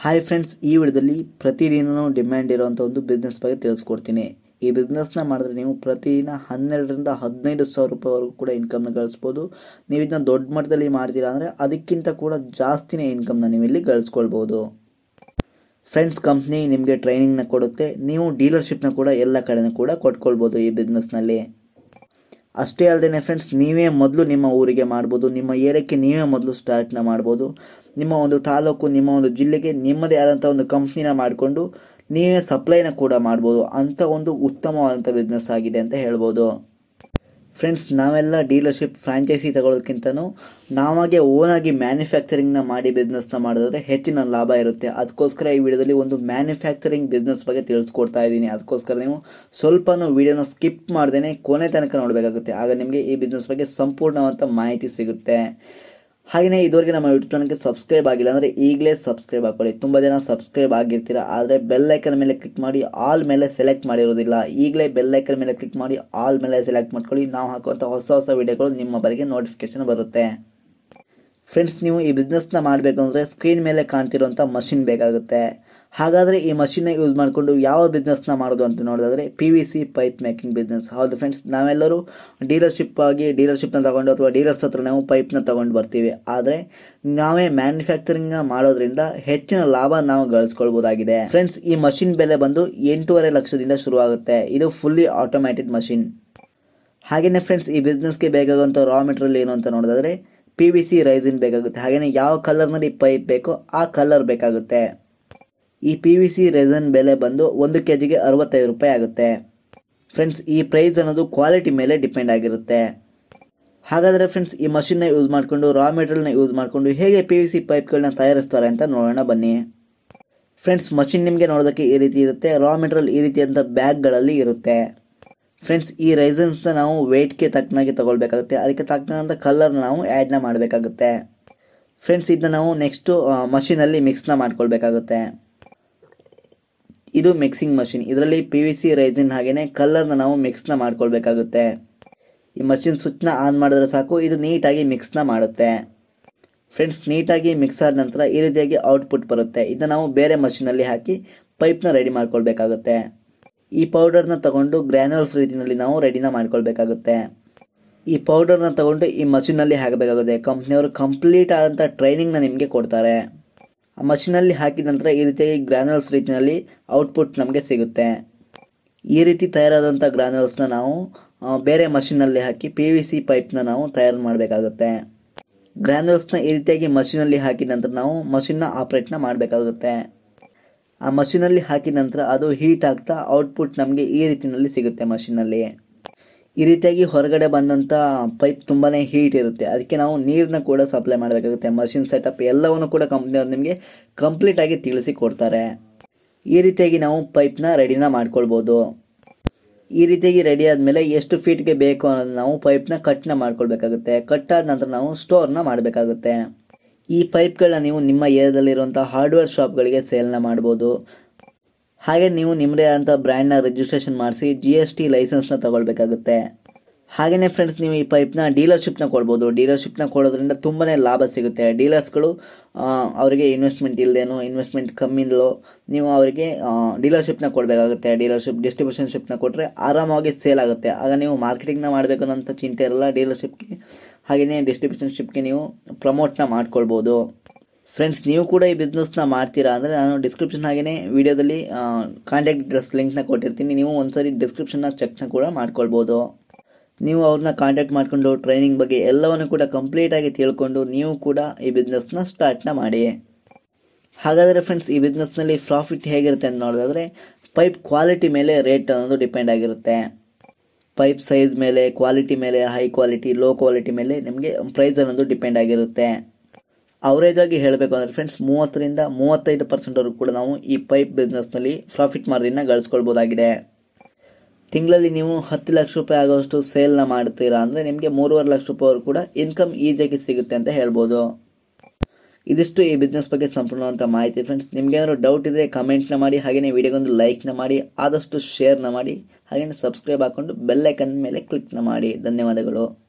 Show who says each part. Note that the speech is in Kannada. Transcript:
Speaker 1: ಹಾಯ್ ಫ್ರೆಂಡ್ಸ್ ಈ ವಿಡಿಯೋದಲ್ಲಿ ಪ್ರತಿದಿನ ಡಿಮ್ಯಾಂಡ್ ಇರುವಂಥ ಒಂದು ಬಿಸ್ನೆಸ್ ಬಗ್ಗೆ ತಿಳಿಸ್ಕೊಡ್ತೀನಿ ಈ ಬಿಸ್ನೆಸ್ನ ಮಾಡಿದ್ರೆ ನೀವು ಪ್ರತಿದಿನ ಹನ್ನೆರಡರಿಂದ ಹದಿನೈದು ಸಾವಿರ ರೂಪಾಯಿವರೆಗೂ ಕೂಡ ಇನ್ಕಮ್ನ ಗಳಿಸ್ಬೋದು ನೀವು ಇದನ್ನ ದೊಡ್ಡ ಮಟ್ಟದಲ್ಲಿ ಮಾಡ್ತೀರಾ ಅಂದರೆ ಅದಕ್ಕಿಂತ ಕೂಡ ಜಾಸ್ತಿನೇ ಇನ್ಕಮ್ನ ನೀವು ಇಲ್ಲಿ ಗಳಿಸ್ಕೊಳ್ಬೋದು ಫ್ರೆಂಡ್ಸ್ ಕಂಪ್ನಿ ನಿಮಗೆ ಟ್ರೈನಿಂಗ್ನ ಕೊಡುತ್ತೆ ನೀವು ಡೀಲರ್ಶಿಪ್ನ ಕೂಡ ಎಲ್ಲ ಕಡೆನೂ ಕೂಡ ಕೊಟ್ಕೊಳ್ಬೋದು ಈ ಬಿಸ್ನೆಸ್ನಲ್ಲಿ ಅಷ್ಟೇ ಅಲ್ಲದೆ ಫ್ರೆಂಡ್ಸ್ ನೀವೇ ಮೊದಲು ನಿಮ್ಮ ಊರಿಗೆ ಮಾಡ್ಬೋದು ನಿಮ್ಮ ಏರಿಯಾಕ್ಕೆ ನೀವೇ ಮೊದಲು ಸ್ಟಾರ್ಟ್ನ ಮಾಡ್ಬೋದು ನಿಮ್ಮ ಒಂದು ತಾಲೂಕು ನಿಮ್ಮ ಒಂದು ಜಿಲ್ಲೆಗೆ ನಿಮ್ಮದೇ ಆದಂಥ ಒಂದು ಕಂಪ್ನಿನ ಮಾಡಿಕೊಂಡು ನೀವೇ ಸಪ್ಲೈನ ಕೂಡ ಮಾಡ್ಬೋದು ಅಂಥ ಒಂದು ಉತ್ತಮವಾದಂಥ ಬಿಸ್ನೆಸ್ ಆಗಿದೆ ಅಂತ ಹೇಳ್ಬೋದು ಫ್ರೆಂಡ್ಸ್ ನಾವೆಲ್ಲ ಡೀಲರ್ಶಿಪ್ ಫ್ರಾಂಚೈಸಿ ತಗೊಳ್ಳೋದಕ್ಕಿಂತನೂ ನಾವಾಗೆ ಓನಾಗಿ ಮ್ಯಾನುಫ್ಯಾಕ್ಚರಿಂಗ್ನ ಮಾಡಿ ಬಿಸ್ನೆಸ್ನ ಮಾಡಿದ್ರೆ ಹೆಚ್ಚಿನ ಲಾಭ ಇರುತ್ತೆ ಅದಕ್ಕೋಸ್ಕರ ಈ ವಿಡಿಯೋದಲ್ಲಿ ಒಂದು ಮ್ಯಾನುಫ್ಯಾಕ್ಚರಿಂಗ್ ಬಿಸ್ನೆಸ್ ಬಗ್ಗೆ ತಿಳಿಸ್ಕೊಡ್ತಾ ಇದ್ದೀನಿ ಅದಕ್ಕೋಸ್ಕರ ನೀವು ಸ್ವಲ್ಪನೂ ವಿಡಿಯೋನ ಸ್ಕಿಪ್ ಮಾಡ್ದೇನೆ ಕೊನೆ ತನಕ ನೋಡಬೇಕಾಗುತ್ತೆ ಆಗ ನಿಮಗೆ ಈ ಬಿಸ್ನೆಸ್ ಬಗ್ಗೆ ಸಂಪೂರ್ಣವಾದ ಮಾಹಿತಿ ಸಿಗುತ್ತೆ ಹಾಗೆಯೇ ಇದುವರೆಗೆ ನಮ್ಮ ಯೂಟ್ಯೂಬ್ ಚಾನಲ್ಗೆ ಸಬ್ಸ್ಕ್ರೈಬ್ ಆಗಿಲ್ಲ ಅಂದರೆ ಈಗಲೇ ಸಬ್ಸ್ಕ್ರೈಬ್ ಹಾಕೊಳ್ಳಿ ತುಂಬ ಜನ ಸಬ್ಸ್ಕ್ರೈಬ್ ಆಗಿರ್ತೀರ ಆದರೆ ಬೆಲ್ ಐಕನ್ ಮೇಲೆ ಕ್ಲಿಕ್ ಮಾಡಿ ಆಲ್ ಮೇಲೆ ಸೆಲೆಕ್ಟ್ ಮಾಡಿರೋದಿಲ್ಲ ಈಗಲೇ ಬೆಲ್ ಐಕನ್ ಮೇಲೆ ಕ್ಲಿಕ್ ಮಾಡಿ ಆಲ್ ಮೇಲೆ ಸೆಲೆಕ್ಟ್ ಮಾಡ್ಕೊಳ್ಳಿ ನಾವು ಹಾಕುವಂಥ ಹೊಸ ಹೊಸ ವಿಡಿಯೋಗಳು ನಿಮ್ಮ ಮೊಬೈಲ್ಗೆ ನೋಟಿಫಿಕೇಶನ್ ಬರುತ್ತೆ ಫ್ರೆಂಡ್ಸ್ ನೀವು ಈ ಬಿಸ್ನೆಸ್ನ ಮಾಡಬೇಕು ಅಂದರೆ ಸ್ಕ್ರೀನ್ ಮೇಲೆ ಕಾಣ್ತಿರುವಂಥ ಮಷಿನ್ ಬೇಕಾಗುತ್ತೆ ಹಾಗಾದರೆ ಈ ಮಷಿನ್ನ ಯೂಸ್ ಮಾಡಿಕೊಂಡು ಯಾವ ಬಿಸ್ನೆಸ್ನ ಮಾಡೋದು ಅಂತ ನೋಡೋದಾದ್ರೆ P V C pipe making business ಹೌದು ಫ್ರೆಂಡ್ಸ್ ನಾವೆಲ್ಲರೂ ಡೀಲರ್ಶಿಪ್ ಆಗಿ ಡೀಲರ್ಶಿಪ್ನ ತಗೊಂಡು ಅಥವಾ ಡೀಲರ್ಸ್ ಹತ್ರ ನಾವು ಪೈಪ್ನ ತಗೊಂಡು ಬರ್ತೀವಿ ಆದರೆ ನಾವೇ ಮ್ಯಾನುಫ್ಯಾಕ್ಚರಿಂಗ್ನ ಮಾಡೋದ್ರಿಂದ ಹೆಚ್ಚಿನ ಲಾಭ ನಾವು ಗಳಿಸ್ಕೊಳ್ಬೋದಾಗಿದೆ ಫ್ರೆಂಡ್ಸ್ ಈ ಮಷಿನ್ ಬೆಲೆ ಬಂದು ಎಂಟೂವರೆ ಲಕ್ಷದಿಂದ ಶುರುವಾಗುತ್ತೆ ಇದು ಫುಲ್ಲಿ ಆಟೋಮ್ಯಾಟಿಕ್ ಮಷಿನ್ ಹಾಗೆಯೇ ಫ್ರೆಂಡ್ಸ್ ಈ ಬಿಸ್ನೆಸ್ಗೆ ಬೇಕಾಗುವಂಥ ರಾ ಮೆಟೀರಿಯಲ್ ಏನು ಅಂತ ನೋಡೋದಾದ್ರೆ ಪಿ ವಿ ಸಿ ರೈಸಿನ್ ಬೇಕಾಗುತ್ತೆ ಹಾಗೆಯೇ ಯಾವ ಕಲರ್ನಲ್ಲಿ ಪೈಪ್ ಬೇಕೋ ಆ ಕಲರ್ ಬೇಕಾಗುತ್ತೆ ಈ ಪಿ ವಿ ಸಿ ರೆಸನ್ ಬೆಲೆ ಬಂದು ಒಂದು ಕೆ ಜಿಗೆ ಅರವತ್ತೈದು ರೂಪಾಯಿ ಆಗುತ್ತೆ ಫ್ರೆಂಡ್ಸ್ ಈ ಪ್ರೈಸ್ ಅನ್ನೋದು ಕ್ವಾಲಿಟಿ ಮೇಲೆ ಡಿಪೆಂಡ್ ಆಗಿರುತ್ತೆ ಹಾಗಾದರೆ ಫ್ರೆಂಡ್ಸ್ ಈ ಮಷಿನ್ನ ಯೂಸ್ ಮಾಡಿಕೊಂಡು ರಾ ಮೆಟೀರಿಯಲ್ನ ಯೂಸ್ ಮಾಡಿಕೊಂಡು ಹೇಗೆ ಪಿ ವಿ ಸಿ ಪೈಪ್ಗಳನ್ನ ತಯಾರಿಸ್ತಾರೆ ಅಂತ ನೋಡೋಣ ಬನ್ನಿ ಫ್ರೆಂಡ್ಸ್ ಮಷಿನ್ ನಿಮಗೆ ನೋಡೋದಕ್ಕೆ ಈ ರೀತಿ ಇರುತ್ತೆ ರಾ ಮೆಟೀರಿಯಲ್ ಈ ರೀತಿಯಾದಂಥ ಬ್ಯಾಗ್ಗಳಲ್ಲಿ ಇರುತ್ತೆ ಫ್ರೆಂಡ್ಸ್ ಈ ರೈಸನ್ಸ್ನ ನಾವು ವೆಯ್ಟ್ಗೆ ತಕ್ಕನಾಗಿ ತಗೊಳ್ಬೇಕಾಗುತ್ತೆ ಅದಕ್ಕೆ ತಕ್ಕನಂಥ ಕಲರ್ನ ನಾವು ಆ್ಯಡ್ನ ಮಾಡಬೇಕಾಗುತ್ತೆ ಫ್ರೆಂಡ್ಸ್ ಇದನ್ನ ನಾವು ನೆಕ್ಸ್ಟು ಮಷಿನಲ್ಲಿ ಮಿಕ್ಸ್ನ ಮಾಡ್ಕೊಳ್ಬೇಕಾಗುತ್ತೆ ಇದು ಮಿಕ್ಸಿಂಗ್ ಮಷಿನ್ ಇದರಲ್ಲಿ ಪಿ ವಿ ಸಿ ರೈಸಿನ್ ಹಾಗೆಯೇ ಕಲರ್ನ ನಾವು ಮಿಕ್ಸ್ನ ಮಾಡ್ಕೊಳ್ಬೇಕಾಗುತ್ತೆ ಈ ಮಷಿನ್ ಸ್ವಿಚ್ನ ಆನ್ ಮಾಡಿದ್ರೆ ಸಾಕು ಇದು ನೀಟಾಗಿ ಮಿಕ್ಸ್ನ ಮಾಡುತ್ತೆ ಫ್ರೆಂಡ್ಸ್ ನೀಟಾಗಿ ಮಿಕ್ಸ್ ಆದ ನಂತರ ಈ ರೀತಿಯಾಗಿ ಔಟ್ಪುಟ್ ಬರುತ್ತೆ ಇದನ್ನ ನಾವು ಬೇರೆ ಮಷಿನಲ್ಲಿ ಹಾಕಿ ಪೈಪ್ನ ರೆಡಿ ಮಾಡ್ಕೊಳ್ಬೇಕಾಗುತ್ತೆ ಈ ಪೌಡರ್ನ ತಗೊಂಡು ಗ್ರ್ಯಾನ್ಯೂಲ್ಸ್ ರೀತಿಯಲ್ಲಿ ನಾವು ರೆಡಿನ ಮಾಡ್ಕೊಳ್ಬೇಕಾಗುತ್ತೆ ಈ ಪೌಡರ್ನ ತಗೊಂಡು ಈ ಮಷಿನಲ್ಲಿ ಹಾಕಬೇಕಾಗುತ್ತೆ ಕಂಪ್ನಿಯವರು ಕಂಪ್ಲೀಟ್ ಆದಂಥ ಟ್ರೈನಿಂಗ್ನ ನಿಮಗೆ ಕೊಡ್ತಾರೆ ಆ ಮಷಿನಲ್ಲಿ ಹಾಕಿದ ನಂತರ ಈ ರೀತಿಯಾಗಿ ಗ್ರಾನ್ಯೂಲ್ಸ್ ರೀತಿಯಲ್ಲಿ ಔಟ್ಪುಟ್ ನಮಗೆ ಸಿಗುತ್ತೆ ಈ ರೀತಿ ತಯಾರಾದಂಥ ಗ್ರಾನ್ಯೂಲ್ಸ್ನ ನಾವು ಬೇರೆ ಮಷಿನಲ್ಲಿ ಹಾಕಿ ಪಿ ವಿ ಸಿ ಪೈಪ್ನ ನಾವು ತಯಾರು ಮಾಡಬೇಕಾಗುತ್ತೆ ಗ್ರಾನ್ಯೂಲ್ಸ್ನ ಈ ರೀತಿಯಾಗಿ ಮಷಿನಲ್ಲಿ ಹಾಕಿದ ನಂತರ ನಾವು ಮಷಿನ್ನ ಆಪ್ರೇಟ್ನ ಮಾಡಬೇಕಾಗುತ್ತೆ ಆ ಮಷಿನಲ್ಲಿ ಹಾಕಿದ ನಂತರ ಅದು ಹೀಟ್ ಆಗ್ತಾ ಔಟ್ಪುಟ್ ನಮಗೆ ಈ ರೀತಿಯಲ್ಲಿ ಸಿಗುತ್ತೆ ಮಷಿನಲ್ಲಿ ಈ ರೀತಿಯಾಗಿ ಹೊರಗಡೆ ಬಂದಂಥ ಪೈಪ್ ತುಂಬಾ ಹೀಟ್ ಇರುತ್ತೆ ಅದಕ್ಕೆ ನಾವು ನೀರನ್ನ ಕೂಡ ಸಪ್ಲೈ ಮಾಡಬೇಕಾಗುತ್ತೆ ಮಷಿನ್ ಸೆಟಪ್ ಎಲ್ಲವನ್ನು ಕೂಡ ಕಂಪ್ನಿಯವ್ರು ನಿಮಗೆ ಕಂಪ್ಲೀಟಾಗಿ ತಿಳಿಸಿ ಕೊಡ್ತಾರೆ ಈ ರೀತಿಯಾಗಿ ನಾವು ಪೈಪ್ನ ರೆಡಿನ ಮಾಡ್ಕೊಳ್ಬೋದು ಈ ರೀತಿಯಾಗಿ ರೆಡಿ ಆದಮೇಲೆ ಎಷ್ಟು ಫೀಟ್ಗೆ ಬೇಕು ಅನ್ನೋದು ನಾವು ಪೈಪ್ನ ಕಟ್ನ ಮಾಡ್ಕೊಳ್ಬೇಕಾಗುತ್ತೆ ಕಟ್ ಆದ ನಂತರ ನಾವು ಸ್ಟೋರ್ನ ಮಾಡಬೇಕಾಗುತ್ತೆ ಈ ಪೈಪ್ಗಳನ್ನ ನೀವು ನಿಮ್ಮ ಏರಿಯಾದಲ್ಲಿರುವಂಥ ಹಾರ್ಡ್ವೇರ್ ಶಾಪ್ಗಳಿಗೆ ಸೇಲ್ನ ಮಾಡ್ಬೋದು ಹಾಗೆ ನೀವು ನಿಮ್ಮದೇ ಆದಂಥ ಬ್ರ್ಯಾಂಡ್ನ ರಿಜಿಸ್ಟ್ರೇಷನ್ ಮಾಡಿಸಿ ಜಿ ಎಸ್ ಟಿ ಲೈಸೆನ್ಸ್ನ ತಗೊಳ್ಬೇಕಾಗುತ್ತೆ ಹಾಗೆಯೇ ಫ್ರೆಂಡ್ಸ್ ನೀವು ಈ ಪೈಪ್ನ ಡೀಲರ್ಶಿಪ್ನ ಕೊಡ್ಬೋದು ಡೀಲರ್ಶಿಪ್ನ ಕೊಡೋದ್ರಿಂದ ತುಂಬಾ ಲಾಭ ಸಿಗುತ್ತೆ ಡೀಲರ್ಸ್ಗಳು ಅವರಿಗೆ ಇನ್ವೆಸ್ಟ್ಮೆಂಟ್ ಇಲ್ಲದೇನೋ ಇನ್ವೆಸ್ಟ್ಮೆಂಟ್ ಕಮ್ಮಿಲೋ ನೀವು ಅವರಿಗೆ ಡೀಲರ್ಶಿಪ್ನ ಕೊಡಬೇಕಾಗುತ್ತೆ ಡೀಲರ್ಶಿಪ್ ಡಿಸ್ಟ್ರಿಬ್ಯೂಷನ್ಶಿಪ್ನ ಕೊಟ್ಟರೆ ಆರಾಮಾಗಿ ಸೇಲ್ ಆಗುತ್ತೆ ಆಗ ನೀವು ಮಾರ್ಕೆಟಿಂಗ್ನ ಮಾಡಬೇಕು ಅನ್ನೋಂಥ ಚಿಂತೆ ಇರಲ್ಲ ಡೀಲರ್ಶಿಪ್ಗೆ ಹಾಗೆಯೇ ಡಿಸ್ಟ್ರಿಬ್ಯೂಷನ್ಶಿಪ್ಗೆ ನೀವು ಪ್ರಮೋಟ್ನ ಮಾಡ್ಕೊಳ್ಬೋದು ಫ್ರೆಂಡ್ಸ್ ನೀವು ಕೂಡ ಈ ಬಿಸ್ನೆಸ್ನ ಮಾಡ್ತೀರಾ ಅಂದರೆ ನಾನು ಡಿಸ್ಕ್ರಿಪ್ಷನ್ ಹಾಗೆಯೇ ವಿಡಿಯೋದಲ್ಲಿ ಕಾಂಟ್ಯಾಕ್ಟ್ ಡೀಟೇಲ್ಸ್ ಲಿಂಕ್ನ ಕೊಟ್ಟಿರ್ತೀನಿ ನೀವು ಒಂದ್ಸರಿ ಡಿಸ್ಕ್ರಿಪ್ಷನ್ನ ಚೆಕ್ನ ಕೂಡ ಮಾಡ್ಕೊಳ್ಬೋದು ನೀವು ಅವ್ರನ್ನ ಕಾಂಟ್ಯಾಕ್ಟ್ ಮಾಡಿಕೊಂಡು ಟ್ರೈನಿಂಗ್ ಬಗ್ಗೆ ಎಲ್ಲವನ್ನು ಕೂಡ ಕಂಪ್ಲೀಟಾಗಿ ತಿಳ್ಕೊಂಡು ನೀವು ಕೂಡ ಈ ಬಿಸ್ನೆಸ್ನ ಸ್ಟಾರ್ಟ್ನ ಮಾಡಿ ಹಾಗಾದರೆ ಫ್ರೆಂಡ್ಸ್ ಈ ಬಿಸ್ನೆಸ್ನಲ್ಲಿ ಪ್ರಾಫಿಟ್ ಹೇಗಿರುತ್ತೆ ಅಂತ ನೋಡೋದಾದರೆ ಪೈಪ್ ಕ್ವಾಲಿಟಿ ಮೇಲೆ ರೇಟ್ ಅನ್ನೋದು ಡಿಪೆಂಡ್ ಆಗಿರುತ್ತೆ ಪೈಪ್ ಸೈಜ್ ಮೇಲೆ ಕ್ವಾಲಿಟಿ ಮೇಲೆ ಹೈ ಕ್ವಾಲಿಟಿ ಲೋ ಕ್ವಾಲಿಟಿ ಮೇಲೆ ನಿಮಗೆ ಪ್ರೈಸ್ ಅನ್ನೋದು ಡಿಪೆಂಡ್ ಆಗಿರುತ್ತೆ ಅವರೇಜ್ ಆಗಿ ಹೇಳಬೇಕು ಅಂದರೆ ಫ್ರೆಂಡ್ಸ್ ಮೂವತ್ತರಿಂದ ಮೂವತ್ತೈದು ಪರ್ಸೆಂಟ್ವರೆಗೂ ಕೂಡ ನಾವು ಈ ಪೈಪ್ ಬಿಸ್ನೆಸ್ನಲ್ಲಿ ಪ್ರಾಫಿಟ್ ಮಾರ್ಜಿನ್ನ ಗಳಿಸ್ಕೊಳ್ಬೋದಾಗಿದೆ ತಿಂಗಳಲ್ಲಿ ನೀವು ಹತ್ತು ಲಕ್ಷ ರೂಪಾಯಿ ಆಗೋಷ್ಟು ಸೇಲ್ನ ಮಾಡ್ತೀರಾ ಅಂದರೆ ನಿಮಗೆ ಮೂರುವರೆ ಲಕ್ಷ ರೂಪಾಯಿವರೆಗೂ ಕೂಡ ಇನ್ಕಮ್ ಈಸಿಯಾಗಿ ಸಿಗುತ್ತೆ ಅಂತ ಹೇಳ್ಬೋದು ಇದಿಷ್ಟು ಈ ಬಿಸ್ನೆಸ್ ಬಗ್ಗೆ ಸಂಪೂರ್ಣವಂತ ಮಾಹಿತಿ ಫ್ರೆಂಡ್ಸ್ ನಿಮ್ಗೆ ಏನಾದ್ರು ಡೌಟ್ ಇದ್ರೆ ಕಮೆಂಟ್ನ ಮಾಡಿ ಹಾಗೆಯೇ ವಿಡಿಯೋಗೊಂದು ಲೈಕ್ನ ಮಾಡಿ ಆದಷ್ಟು ಶೇರ್ನ ಮಾಡಿ ಹಾಗೆಯೇ ಸಬ್ಸ್ಕ್ರೈಬ್ ಹಾಕೊಂಡು ಬೆಲ್ ಐಕನ್ ಮೇಲೆ ಕ್ಲಿಕ್ನ ಮಾಡಿ ಧನ್ಯವಾದಗಳು